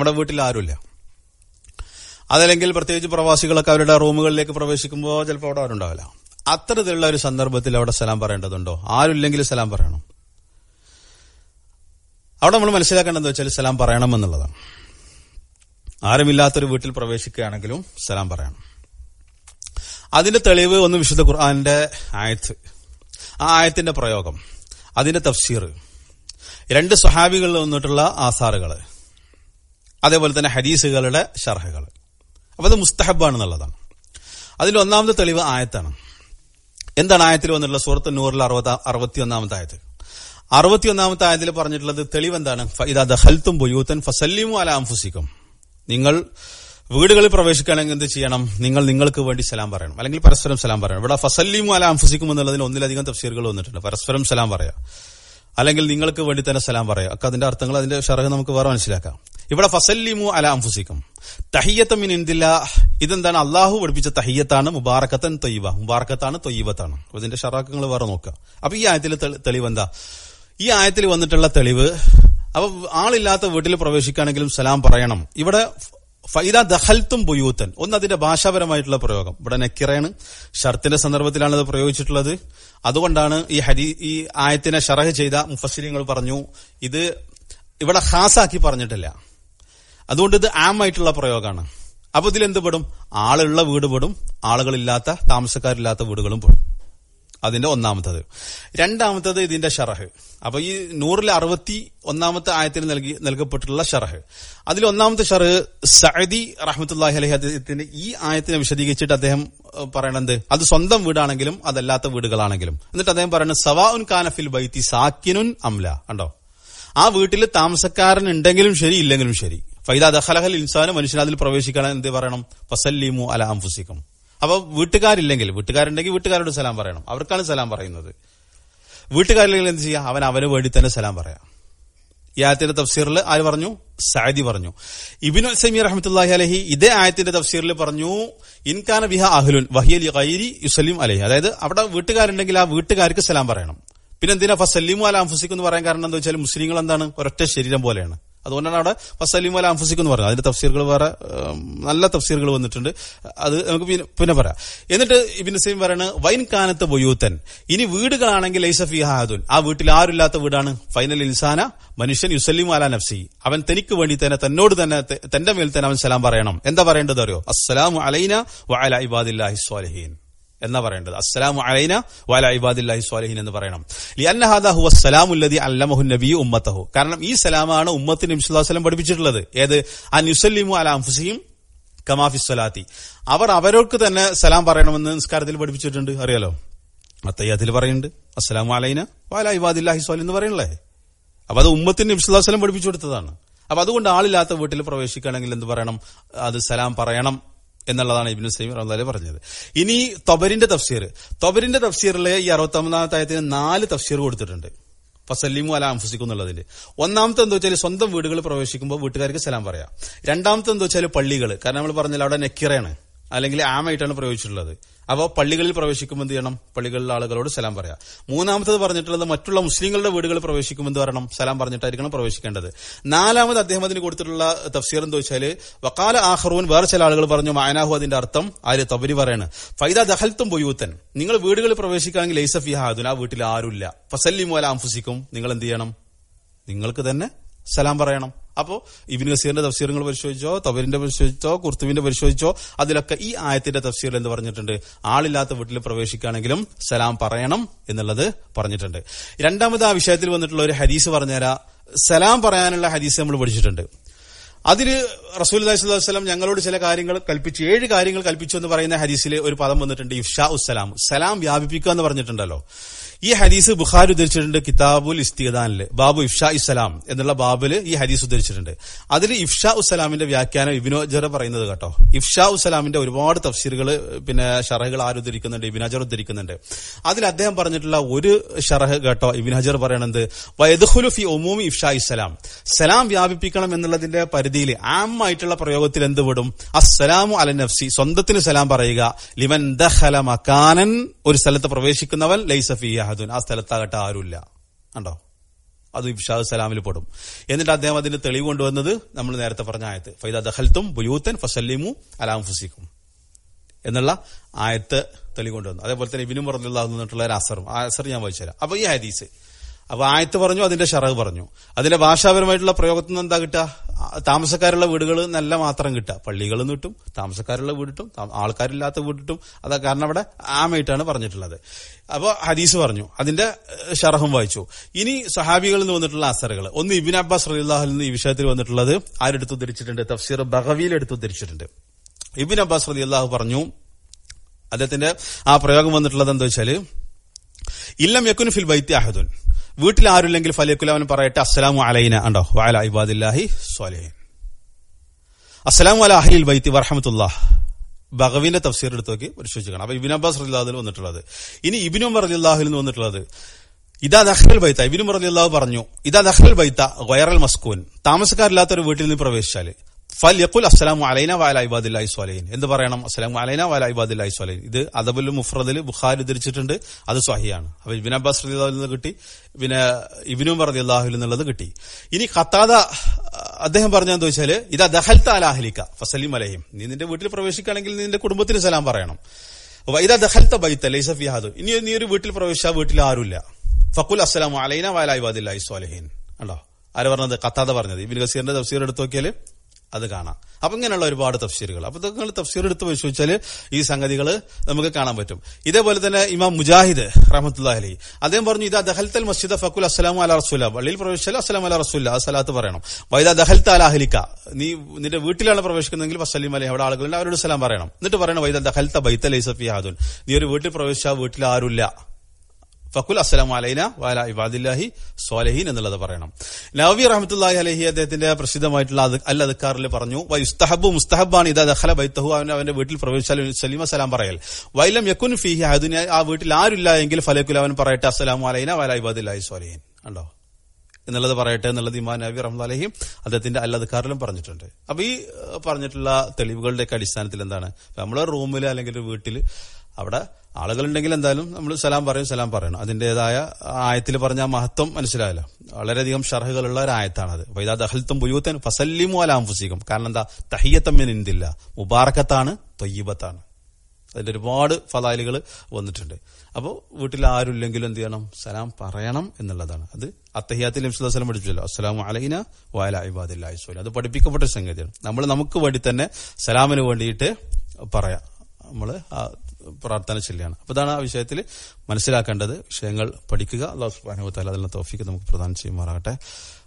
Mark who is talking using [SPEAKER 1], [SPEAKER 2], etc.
[SPEAKER 1] നമ്മുടെ വീട്ടിൽ ആരുമില്ല അതല്ലെങ്കിൽ പ്രത്യേകിച്ച് പ്രവാസികളൊക്കെ അവരുടെ റൂമുകളിലേക്ക് പ്രവേശിക്കുമ്പോൾ ചിലപ്പോൾ അവിടെ ആരുണ്ടാവില്ല അത്തരത്തിലുള്ള ഒരു സന്ദർഭത്തിൽ അവിടെ സലാം പറയേണ്ടതുണ്ടോ ആരുമില്ലെങ്കിൽ സലാം പറയണം അവിടെ നമ്മൾ മനസ്സിലാക്കേണ്ടത് വെച്ചാൽ സലാം പറയണം എന്നുള്ളതാണ് ആരുമില്ലാത്തൊരു വീട്ടിൽ പ്രവേശിക്കുകയാണെങ്കിലും സലാം പറയണം അതിന്റെ തെളിവ് ഒന്ന് വിശുദ്ധ ഖുർആാനിന്റെ ആയത്ത് ആ ആയത്തിന്റെ പ്രയോഗം അതിന്റെ തഫ്സീർ രണ്ട് സ്വഹാബികളിൽ വന്നിട്ടുള്ള ആസാറുകൾ അതേപോലെ തന്നെ ഹദീസുകളുടെ ഷർഹകൾ അപ്പൊ അത് മുസ്തഹബാണെന്നുള്ളതാണ് അതിൽ ഒന്നാമത്തെ തെളിവ് ആയത്താണ് എന്താണ് ആയത്തിൽ വന്നിട്ടുള്ള സൂറത്ത് നൂറിൽ അറുപത് അറുപത്തി ഒന്നാമത്തെ ആയത്ത് അറുപത്തി ഒന്നാമത്തെ ആയത്തിൽ പറഞ്ഞിട്ടുള്ളത് തെളിവ് എന്താണ് ഇതാ ദഹൽത്തും ബുയൂത്തൻ ഫസല്ലിമു അല അംഫുസിക്കും നിങ്ങൾ വീടുകളിൽ പ്രവേശിക്കുകയാണെങ്കിൽ എന്ത് ചെയ്യണം നിങ്ങൾ നിങ്ങൾക്ക് വേണ്ടി സലാം പറയണം അല്ലെങ്കിൽ പരസ്പരം സലാം പറയണം ഇവിടെ ഫസല്ലിമു അല അംഫുസിക്കും എന്നുള്ളതിന് ഒന്നിലധികം തഫ്സീറുകൾ വന്നിട്ടുണ്ട് പരസ്പരം സലാം പറയാം അല്ലെങ്കിൽ നിങ്ങൾക്ക് വേണ്ടി തന്നെ സലാം പറയാം ഒക്കെ അതിന്റെ അർത്ഥങ്ങൾ അതിന്റെ ഷറഹ് നമുക്ക് വേറെ മനസ്സിലാക്കാം ഇവിടെ ഫസല്ലിമു അല അംഫുസിക്കും തഹിയത്ത മിൻ ഇന്ദില്ല ഇതെന്താണ് അള്ളാഹു പഠിപ്പിച്ച തഹിയത്താണ് മുബാറക്കത്തൻ തൊയ്യബ മുബാറക്കത്താണ് തൊയ്യബത്താണ് അപ്പൊ ഇതിന്റെ ഷറാക്കങ്ങൾ വേറെ നോക്കുക അപ്പൊ ഈ ആയത്തിൽ തെളിവ് എന്താ ഈ ആയത്തിൽ വന്നിട്ടുള്ള തെളിവ് അപ്പൊ ആളില്ലാത്ത വീട്ടിൽ പ്രവേശിക്കുകയാണെങ്കിലും സലാം പറയണം ഇവിടെ ഫൈദ ദഹൽത്തും ബുയൂത്തൻ ഒന്ന് അതിന്റെ ഭാഷാപരമായിട്ടുള്ള പ്രയോഗം ഇവിടെ നെക്കിറയാണ് ഷർത്തിന്റെ സന്ദർഭത്തിലാണ് ഇത് പ്രയോഗിച്ചിട്ടുള്ളത് അതുകൊണ്ടാണ് ഈ ഹരി ഈ ആയത്തിനെ ഷറഹ് ചെയ്ത മുഫസ്സിരിങ്ങൾ പറഞ്ഞു ഇത് ഇവിടെ ഖാസാക്കി പറഞ്ഞിട്ടില്ല അതുകൊണ്ട് ഇത് ആമായിട്ടുള്ള പ്രയോഗമാണ് അപ്പൊ ഇതിൽ എന്ത് പെടും ആളുള്ള വീട് പെടും ആളുകളില്ലാത്ത താമസക്കാരില്ലാത്ത വീടുകളും പെടും അതിന്റെ ഒന്നാമത്തത് രണ്ടാമത്തത് ഇതിന്റെ ഷറഹ് അപ്പൊ ഈ നൂറിൽ അറുപത്തി ഒന്നാമത്തെ ആയത്തിന് നൽകി നൽകപ്പെട്ടിട്ടുള്ള ഷറഹ് അതിൽ ഒന്നാമത്തെ ഷറഹ് സഅദി റഹ്മത്തുല്ലാഹി അലഹി അദ്ദേഹത്തിന്റെ ഈ ആയത്തിനെ വിശദീകരിച്ചിട്ട് അദ്ദേഹം പറയണത് അത് സ്വന്തം വീടാണെങ്കിലും അതല്ലാത്ത വീടുകളാണെങ്കിലും എന്നിട്ട് അദ്ദേഹം പറയുന്നത് സവാഉൻ കാനഫിൽ ബൈത്തി സാക്കിനുൻ അംല കണ്ടോ ആ വീട്ടിൽ താമസക്കാരൻ ഉണ്ടെങ്കിലും ശരി ഇല്ലെങ്കിലും ശരി ഫൈദ ദഹലഹൽ ഇൻസാന് മനുഷ്യൻ അതിൽ പ്രവേശിക്കണം എന്ത് പറയണം ഫസല്ലിമു അല അംഫുസിക്കും അപ്പൊ വീട്ടുകാരില്ലെങ്കിൽ വീട്ടുകാരുണ്ടെങ്കിൽ വീട്ടുകാരോട് സലാം പറയണം അവർക്കാണ് സലാം പറയുന്നത് വീട്ടുകാരില്ലെങ്കിൽ എന്ത് ചെയ്യാം അവൻ അവന് വേണ്ടി തന്നെ സലാം പറയാം ഈ ആയത്തിന്റെ തഫ്സീറിൽ ആര് പറഞ്ഞു സാദി പറഞ്ഞു ഇബിനു സമീർ റഹ്മത്തുല്ലാഹി അലഹി ഇതേ ആയത്തിന്റെ തഫ്സീറിൽ പറഞ്ഞു ഇൻകാന ബിഹ അഹ്ലുൻ വഹിയൽ ഗൈരി യുസലിം അലഹി അതായത് അവിടെ വീട്ടുകാരുണ്ടെങ്കിൽ ആ വീട്ടുകാർക്ക് സലാം പറയണം പിന്നെ എന്തിനാ ഫസല്ലിമു അല അംഫുസിക്കും എന്ന് പറയാൻ കാരണം എന്താ വെച്ചാൽ മുസ്ലിങ്ങൾ എന്താണ് ഒരൊറ്റ ശരീരം പോലെയാണ് അതുകൊണ്ടാണ് അവിടെ ഫസലിമു അല അംഫുസിക്കും എന്ന് പറയുന്നത് അതിന്റെ തഫ്സീറുകൾ വേറെ നല്ല തഫ്സീറുകൾ വന്നിട്ടുണ്ട് അത് നമുക്ക് പിന്നെ പറയാം എന്നിട്ട് ഇബിൻ സൈം പറയാണ് വൈൻ കാനത്ത് ബൊയൂത്തൻ ഇനി വീടുകളാണെങ്കിൽ ലൈസഫി ഹാദുൻ ആ വീട്ടിൽ ആരുമില്ലാത്ത വീടാണ് ഫൈനൽ ഇൻസാന മനുഷ്യൻ യുസല്ലിമു അല നഫ്സി അവൻ തനിക്ക് വേണ്ടി തന്നെ തന്നോട് തന്നെ തന്റെ മേൽ തന്നെ അവൻ സലാം പറയണം എന്താ പറയേണ്ടത് അറിയോ അസ്സലാമു അലൈന വഅല ഇബാദില്ലാഹി സ്വാലിഹീൻ എന്നാ പറയേണ്ടത് അസ്സലാമു അലൈന വല ഇബാദില്ലാഹി സ്വാലിഹിൻ എന്ന് പറയണം ലിഅന്ന ഹാദാ ഹുവ സലാമുല്ലദി അല്ലമഹു നബി ഉമ്മത്തഹു കാരണം ഈ സലാമാണ് ഉമ്മത്തിന് നബി സല്ലല്ലാഹു അലൈഹി വസല്ലം പഠിപ്പിച്ചിട്ടുള്ളത് ഏത് അൻ യുസല്ലിമു അല അൻഫുസിഹിം കമാഫി സ്വലാത്തി അവർ അവർക്ക് തന്നെ സലാം പറയണമെന്ന് നിസ്കാരത്തിൽ പഠിപ്പിച്ചിട്ടുണ്ട് അറിയാലോ അത്തയ്യാത്തിൽ പറയുന്നുണ്ട് അസ്സലാമു അലൈന വല ഇബാദില്ലാഹി സ്വാലി എന്ന് പറയണല്ലേ അപ്പൊ അത് ഉമ്മത്തിന് നബി സല്ലല്ലാഹു അലൈഹി വസല്ലം പഠിപ്പിച്ചു കൊടുത്തതാണ് അപ്പൊ അതുകൊണ്ട് ആളില്ലാത്ത വീട്ടിൽ പ്രവേശിക്കുകയാണെങ്കിൽ എന്ത് പറയണം അത് സലാം പറയണം എന്നുള്ളതാണ് ഇബിനു സൈമി റഹ്ലാലി പറഞ്ഞത് ഇനി തൊബരിന്റെ തഫ്സീർ തൊബരിന്റെ തഫ്സീറിലെ ഈ അറുപത്തി ഒമ്പതാമത്തെ ആയത്തിന് നാല് തഫ്സീർ കൊടുത്തിട്ടുണ്ട് ഫസല്ലിമു അല അംഫുസിക്കും എന്നുള്ളതിന്റെ ഒന്നാമത്തെ എന്താ വെച്ചാൽ സ്വന്തം വീടുകളിൽ പ്രവേശിക്കുമ്പോൾ വീട്ടുകാർക്ക് സലാം പറയാം രണ്ടാമത്തെ എന്താ വെച്ചാൽ പള്ളികൾ കാരണം നമ്മൾ പറഞ്ഞാൽ അവിടെ നെക്കിറയാണ് അല്ലെങ്കിൽ ആമായിട്ടാണ് പ്രയോഗിച്ചിട്ടുള്ളത് അപ്പോൾ പള്ളികളിൽ പ്രവേശിക്കുമ്പോൾ എന്ത് ചെയ്യണം പള്ളികളിലെ ആളുകളോട് സലാം പറയാം മൂന്നാമത്തത് പറഞ്ഞിട്ടുള്ളത് മറ്റുള്ള മുസ്ലിങ്ങളുടെ വീടുകളിൽ പ്രവേശിക്കുമ്പോൾ എന്ത് പറയണം സലാം പറഞ്ഞിട്ടായിരിക്കണം പ്രവേശിക്കേണ്ടത് നാലാമത് അദ്ദേഹം അതിന് കൊടുത്തിട്ടുള്ള തഫ്സീർ എന്ന് വെച്ചാൽ വക്കാല ആഹ്റൂൻ വേറെ ചില ആളുകൾ പറഞ്ഞു മായനാഹു അതിന്റെ അർത്ഥം ആര് തബരി പറയാണ് ഫൈദ ദഹൽത്തും ബൊയ്യൂത്തൻ നിങ്ങൾ വീടുകളിൽ പ്രവേശിക്കുകയാണെങ്കിൽ ലൈസഫി ഹാദുൻ ആ വീട്ടിൽ ആരുമില്ല ഫസല്ലിമു അല അംഫുസിക്കും നിങ്ങൾ എന്ത് ചെയ്യണം നിങ്ങൾക്ക് തന്നെ സലാം പറയണം അപ്പോ ഇബിൻ ഗസീറിന്റെ തഫ്സീറുകൾ പരിശോധിച്ചോ തബരിന്റെ പരിശോധിച്ചോ കുർത്തുവിന്റെ പരിശോധിച്ചോ അതിലൊക്കെ ഈ ആയത്തിന്റെ തഫ്സീറിൽ എന്ത് പറഞ്ഞിട്ടുണ്ട് ആളില്ലാത്ത വീട്ടിൽ പ്രവേശിക്കുകയാണെങ്കിലും സലാം പറയണം എന്നുള്ളത് പറഞ്ഞിട്ടുണ്ട് രണ്ടാമത് ആ വിഷയത്തിൽ വന്നിട്ടുള്ള ഒരു ഹദീസ് പറഞ്ഞുതരാ സലാം പറയാനുള്ള ഹദീസ് നമ്മൾ പഠിച്ചിട്ടുണ്ട് അതിന് റസൂൽ വസ്ലം ഞങ്ങളോട് ചില കാര്യങ്ങൾ കൽപ്പിച്ചു ഏഴ് കാര്യങ്ങൾ കൽപ്പിച്ചു എന്ന് പറയുന്ന ഹദീസിൽ ഒരു പദം വന്നിട്ടുണ്ട് ഇഫ്ഷാ ഉസ്സലാം സലാം വ്യാപിപ്പിക്കുക എന്ന് പറഞ്ഞിട്ടുണ്ടല്ലോ ഈ ഹദീസ് ബുഖാർ ഉദ്ധരിച്ചിട്ടുണ്ട് കിതാബുൽ ഇസ്തിഖാനില് ബാബു ഇഫ്ഷാ ഇസ്ലാം എന്നുള്ള ബാബില് ഈ ഹദീസ് ഉദ്ധരിച്ചിട്ടുണ്ട് അതിൽ ഇഫ്ഷാ ഉസ്സലാമിന്റെ വ്യാഖ്യാനം ഇബിനോജർ പറയുന്നത് കേട്ടോ ഇഫ്ഷാ ഉസ്സലാമിന്റെ ഒരുപാട് തഫ്സീറുകൾ പിന്നെ ഷറഹുകൾ ആര് ഉദ്ധരിക്കുന്നുണ്ട് ഇബിനജർ ഉദ്ധരിക്കുന്നുണ്ട് അതിൽ അദ്ദേഹം പറഞ്ഞിട്ടുള്ള ഒരു ഷറഹ് കേട്ടോ ഇബിനജർ പറയണത് വയദുഹുലു ഫി ഒമൂമി ഇഫ്ഷാ ഇസ്ലാം സലാം വ്യാപിപ്പിക്കണം എന്നുള്ളതിന്റെ പരിധിയിൽ ആമായിട്ടുള്ള പ്രയോഗത്തിൽ എന്ത് വിടും അസ്സലാമു അല നഫ്സി സ്വന്തത്തിന് സലാം പറയുക ലിമൻ ദഹല മക്കാനൻ ഒരു സ്ഥലത്ത് പ്രവേശിക്കുന്നവൻ ലൈസഫി യഹദുൻ ആ സ്ഥലത്താകട്ടെ ആരുമില്ല കണ്ടോ അത് ഇഫ്ഷാദ് സലാമിൽ പെടും എന്നിട്ട് അദ്ദേഹം അതിന് തെളിവ് കൊണ്ടുവന്നത് നമ്മൾ നേരത്തെ പറഞ്ഞ ആയത്ത് ഫൈദ ദഹൽത്തും ബുയൂത്തൻ ഫസല്ലിമു അലാം ഫുസിക്കും എന്നുള്ള ആയത്ത് തെളിവ് കൊണ്ടുവന്നു അതേപോലെ തന്നെ ഇബിനും പറഞ്ഞിട്ടുള്ള ഒരു അസറും ആ അസർ ഞാൻ വായിച്ചുതരാം അപ്പൊ ഈ ഹദീസ് അപ്പൊ ആയത്ത് പറഞ്ഞു അതിന്റെ ഷറഹ് പറഞ്ഞു അതിന്റെ ഭാഷാപരമായിട്ടുള്ള പ്രയോഗത്തിൽ നിന്ന് എന്താ കിട്ടുക ആ, താമസക്കാരുള്ള വീടുകൾ നല്ല മാത്രം കിട്ടുക പള്ളികളിൽ നിന്ന് കിട്ടും താമസക്കാരുള്ള വീടിട്ടും താ- ആൾക്കാരില്ലാത്ത വീടിട്ടും അതാ കാരണം അവിടെ ആമയിട്ടാണ് പറഞ്ഞിട്ടുള്ളത് അപ്പോൾ ഹദീസ് പറഞ്ഞു അതിന്റെ ഏഹ്, ഷറഹും വായിച്ചു ഇനി സഹാബികളിൽ നിന്ന് വന്നിട്ടുള്ള അസറുകൾ ഒന്ന് ഇബിൻ അബ്ബാസ് റലിള്ളാഹിൽ നിന്ന് ഈ വിഷയത്തിൽ വന്നിട്ടുള്ളത് ആരെടുത്ത് ഉദ്ധരിച്ചിട്ടുണ്ട് തഫ്സീർ ബഹവിയിൽ എടുത്ത് ഉദ്ധരിച്ചിട്ടുണ്ട് ഇബിൻ അബ്ബാസ് റലി അള്ളാഹു പറഞ്ഞു അദ്ദേഹത്തിന്റെ ആ പ്രയോഗം വന്നിട്ടുള്ളത് എന്താ വെച്ചാല് ഇല്ലം യക്കുൻ ഫിൽ ബൈത്തി അഹദുൻ വീട്ടിൽ ആരുമില്ലെങ്കിൽ ഫലിയക്കുൽ അവൻ പറയട്ടെ അസ്സലാമു അലൈന ഉണ്ടോ വാല ഇബാദില്ലാഹി സ്വാലിഹിൻ അസ്സലാമു അല അഹ്ലിൽ ബൈത്തി വറഹമത്തുല്ലാഹ് ബഗവിന്റെ തഫ്സീർ എടുത്ത് നോക്കി പരിശോധിക്കണം അപ്പൊ ഇബിൻ അബ്ബാസ് റലിള്ളാഹിൽ വന്നിട്ടുള്ളത് ഇനി ഇബിനു റലിള്ളാഹിൽ നിന്ന് വന്നിട്ടുള്ളത് ഇതാ ദഹ്ലൽ ബൈത്ത ഇബിനു റലിള്ളാഹു പറഞ്ഞു ഇതാ ദഹ്ലൽ ബൈത്ത വൈറൽ മസ്കൂൻ താമസക്കാരില്ലാത്ത ഒരു വീട്ടിൽ നിന്ന് പ്രവേശിച്ചാല് ഫൽ യക്കുൽ അസ്സലാമു അലൈന വാല ഇബാദില്ലാഹി സ്വാലൈൻ എന്ത് പറയണം അസ്സലാമു അലൈന വാല ഇബാദില്ലാഹി സ്വാലൈൻ ഇത് അദബുൽ മുഫ്രദിൽ ബുഖാരി ഉദ്ധരിച്ചിട്ടുണ്ട് അത് സ്വഹിയാണ് അപ്പൊ ഇബിൻ അബ്ബാസ് റളിയല്ലാഹുവിൽ നിന്ന് കിട്ടി പിന്നെ ഇബിനു റളിയല്ലാഹുവിൽ നിന്നുള്ളത് കിട്ടി ഇനി ഖത്താദ അദ്ദേഹം പറഞ്ഞെന്ന് വെച്ചാല് ഇതാ ദഹൽത്ത അല അഹ്ലിക ഫസലിം അലഹിം നീ നിന്റെ വീട്ടിൽ പ്രവേശിക്കുകയാണെങ്കിൽ നീ നിന്റെ കുടുംബത്തിന് സലാം പറയണം അപ്പൊ ഇതാ ദഹൽത്ത ബൈത്ത ലൈസ ഫിഹാദു ഇനി നീ ഒരു വീട്ടിൽ പ്രവേശിച്ചാൽ വീട്ടിൽ ആരുമില്ല ഫക്കുൽ അസ്സലാമു അലൈന വാല ഇബാദില്ലാഹി സ്വാലഹീൻ ഉണ്ടോ ആര് പറഞ്ഞത് ഖത്താദ പറഞ്ഞത് ഇബിൻ ഗസീറിന്റെ തഫ്സീർ എടുത്ത് നോക്കിയാല് അത് കാണാം അപ്പൊ ഇങ്ങനെയുള്ള ഒരുപാട് തഫ്സീറുകൾ അപ്പൊ നിങ്ങൾ തഫ്സീർ എടുത്ത് പരിശോധിച്ചാൽ ഈ സംഗതികൾ നമുക്ക് കാണാൻ പറ്റും ഇതേപോലെ തന്നെ ഇമാം മുജാഹിദ് റഹമത്തുല്ലാ അലി അദ്ദേഹം പറഞ്ഞു ഇതാ ദഹൽത്തൽ മസ്ജിദ് ഫക്കുൽ അസ്സലാമു അല റസൂല പള്ളിയിൽ പ്രവേശിച്ചാൽ അസ്സലാം അല റസൂല ആ സലാത്ത് പറയണം വൈദ ദഹൽത്ത അല അഹലിക്ക നീ നിന്റെ വീട്ടിലാണ് പ്രവേശിക്കുന്നതെങ്കിൽ വസ്സലിം അലി അവിടെ ആളുകളുണ്ട് അവരോട് സലാം പറയണം എന്നിട്ട് പറയണം വൈദ ദഹൽത്ത ബൈത്ത ലൈസഫി ഹാദുൻ നീ ഒരു വീട്ടിൽ പ്രവേശിച്ചാൽ വീട്ടിൽ ആരുമില്ല ഫക്കുൽ അസ്സലാം അലൈന വാല ഇബാദില്ലാഹി സ്വാലഹീൻ എന്നുള്ളത് പറയണം നവവി റഹമത്തുല്ലാഹി അലഹി അദ്ദേഹത്തിന്റെ പ്രസിദ്ധമായിട്ടുള്ള അത് അൽ അദ്ക്കാറിൽ പറഞ്ഞു വയുസ്തഹബു മുസ്തഹബാണ് ഇതാ ദഖല ബൈത്തഹു അവൻ അവന്റെ വീട്ടിൽ പ്രവേശിച്ചാൽ സലീമ സലാം പറയൽ വൈലം യക്കുൻ ഫിഹി അതിന് ആ വീട്ടിൽ ആരുമില്ല എങ്കിൽ ഫലക്കുൽ അവൻ പറയട്ടെ അസ്സലാമു അലൈന വാല ഇബാദില്ലാഹി സ്വാലഹീൻ ഉണ്ടോ എന്നുള്ളത് പറയട്ടെ എന്നുള്ളത് ഇമാൻ നബി റഹ്മലഹിയും അദ്ദേഹത്തിന്റെ അല്ലദ്ക്കാറിലും പറഞ്ഞിട്ടുണ്ട് അപ്പൊ ഈ ഏഹ്, പറഞ്ഞിട്ടുള്ള തെളിവുകളുടെയൊക്കെ അടിസ്ഥാനത്തിൽ എന്താണ് നമ്മളെ റൂമിൽ അല്ലെങ്കിൽ ഒരു വീട്ടിൽ അവിടെ ആളുകളുണ്ടെങ്കിൽ എന്തായാലും നമ്മൾ സലാം പറയും സലാം പറയണം അതിന്റേതായ ആയത്തിൽ പറഞ്ഞ ആ മഹത്വം മനസ്സിലായല്ലോ വളരെയധികം ഷർഹുകളുള്ള ഒരു ആയത്താണത് വൈദാ ദഹൽത്തും ബുയൂത്തൻ ഫസല്ലിമു അലാംഫുസിക്കും കാരണം എന്താ തഹിയത്തമ്മിൻ ഇന്തില്ല മുബാറക്കത്താണ് തൊയ്യബത്താണ് അതിന്റെ ഒരുപാട് ഫലാലുകൾ വന്നിട്ടുണ്ട് അപ്പോൾ വീട്ടിൽ ആരുമില്ലെങ്കിലും എന്ത് ചെയ്യണം സലാം പറയണം എന്നുള്ളതാണ് അത് അത്തഹിയാത്തിൽ നബ്സുല്ലാസ്ലം പഠിപ്പിച്ചല്ലോ അസ്സലാമു അലൈന വാല ഇബാദില്ലാഹി സ്വലം അത് പഠിപ്പിക്കപ്പെട്ട ഒരു സംഗതിയാണ് നമ്മൾ നമുക്ക് വേണ്ടി തന്നെ സലാമിന് വേണ്ടിയിട്ട് പറയാം നമ്മൾ ആ പ്രാർത്ഥന ചെല്ലുകയാണ് അപ്പൊ ഇതാണ് ആ വിഷയത്തിൽ മനസ്സിലാക്കേണ്ടത് വിഷയങ്ങൾ പഠിക്കുക അള്ളാഹു സുബ്ഹാനഹു വ തആല അതിനുള്ള തൗഫീക്ക് നമുക്ക് പ്രദാനം ചെയ്യുമാറാകട്ടെ